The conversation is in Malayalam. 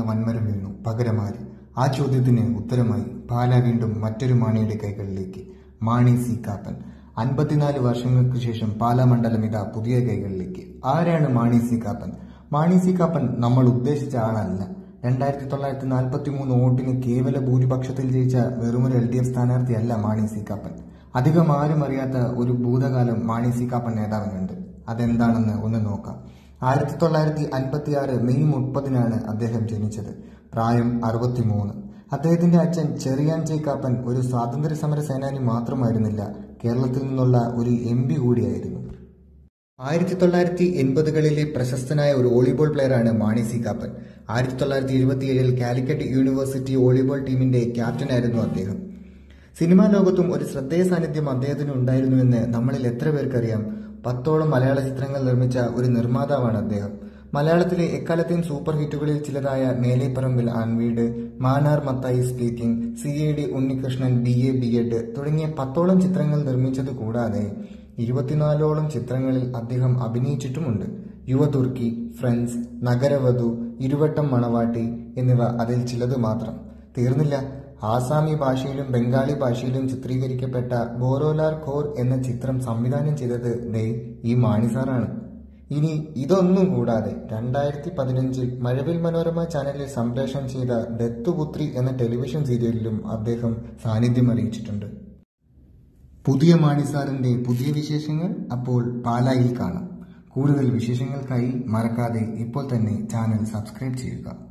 വൻമരം വീണു പകരമാര് ആ ചോദ്യത്തിന് ഉത്തരമായി പാല വീണ്ടും മറ്റൊരു മാണിയുടെ കൈകളിലേക്ക് മാണി സി കാപ്പൻ അൻപത്തിനാല് വർഷങ്ങൾക്ക് ശേഷം പാല മണ്ഡലം ഇതാ പുതിയ കൈകളിലേക്ക് ആരാണ് മാണി സി കാപ്പൻ മാണി സി കാപ്പൻ നമ്മൾ ഉദ്ദേശിച്ച ആളല്ല രണ്ടായിരത്തി തൊള്ളായിരത്തി നാൽപ്പത്തി മൂന്ന് വോട്ടിന് കേവല ഭൂരിപക്ഷത്തിൽ ജയിച്ച വെറുമൊരു എൽ ഡി എഫ് സ്ഥാനാർത്ഥിയല്ല മാണി സി കാപ്പൻ അധികം ആരും അറിയാത്ത ഒരു ഭൂതകാലം മാണി സി കാപ്പൻ നേതാവിനുണ്ട് അതെന്താണെന്ന് ഒന്ന് നോക്കാം ആയിരത്തി തൊള്ളായിരത്തി അൻപത്തി ആറ് മെയ് മുപ്പതിനാണ് അദ്ദേഹം ജനിച്ചത് പ്രായം അറുപത്തിമൂന്ന് അദ്ദേഹത്തിന്റെ അച്ഛൻ ചെറിയാൻ ജെ കാപ്പൻ ഒരു സ്വാതന്ത്ര്യ സമര സേനാനി മാത്രമായിരുന്നില്ല കേരളത്തിൽ നിന്നുള്ള ഒരു എം പി കൂടിയായിരുന്നു ആയിരത്തി തൊള്ളായിരത്തി എൺപതുകളിലെ പ്രശസ്തനായ ഒരു വോളിബോൾ പ്ലെയറാണ് മാണി സി കാപ്പൻ ആയിരത്തി തൊള്ളായിരത്തി ഇരുപത്തിയേഴിൽ കാലിക്കറ്റ് യൂണിവേഴ്സിറ്റി വോളിബോൾ ടീമിന്റെ ക്യാപ്റ്റനായിരുന്നു അദ്ദേഹം സിനിമാ ലോകത്തും ഒരു ശ്രദ്ധേയ സാന്നിധ്യം അദ്ദേഹത്തിന് ഉണ്ടായിരുന്നുവെന്ന് നമ്മളിൽ എത്ര പേർക്കറിയാം പത്തോളം മലയാള ചിത്രങ്ങൾ നിർമ്മിച്ച ഒരു നിർമ്മാതാവാണ് അദ്ദേഹം മലയാളത്തിലെ എക്കാലത്തെയും സൂപ്പർ ഹിറ്റുകളിൽ ചിലതായ Meleparambil Aanveedu Mannar Mathai speaking C I D Unnikrishnan B A B Ed തുടങ്ങിയ പത്തോളം ചിത്രങ്ങൾ നിർമ്മിച്ചത് കൂടാതെ ഇരുപത്തിനാലോളം ചിത്രങ്ങളിൽ അദ്ദേഹം അഭിനയിച്ചിട്ടുമുണ്ട് യുവതുർക്കി ഫ്രണ്ട്സ് നഗരവധു ഇരുവട്ടം മണവാട്ടി എന്നിവ അതിൽ ചിലത് മാത്രം തീർന്നില്ല ആസാമി ഭാഷയിലും ബംഗാളി ഭാഷയിലും ചിത്രീകരിക്കപ്പെട്ട ബോറോലാർ ഖോർ എന്ന ചിത്രം സംവിധാനം ചെയ്തത് ദേ ഈ മാണിസാറാണ് ഇനി ഇതൊന്നും കൂടാതെ രണ്ടായിരത്തി പതിനഞ്ചിൽ മഴവിൽ മനോരമ ചാനലിൽ സംപ്രേഷണം ചെയ്ത ദത്തുപുത്രി എന്ന ടെലിവിഷൻ സീരിയലിലും അദ്ദേഹം സാന്നിധ്യം അറിയിച്ചിട്ടുണ്ട് പുതിയ മാണിസാറിന്റെ പുതിയ വിശേഷങ്ങൾ അപ്പോൾ പാലായിൽ കാണാം കൂടുതൽ വിശേഷങ്ങൾക്കായി മറക്കാതെ ഇപ്പോൾ തന്നെ ചാനൽ സബ്സ്ക്രൈബ് ചെയ്യുക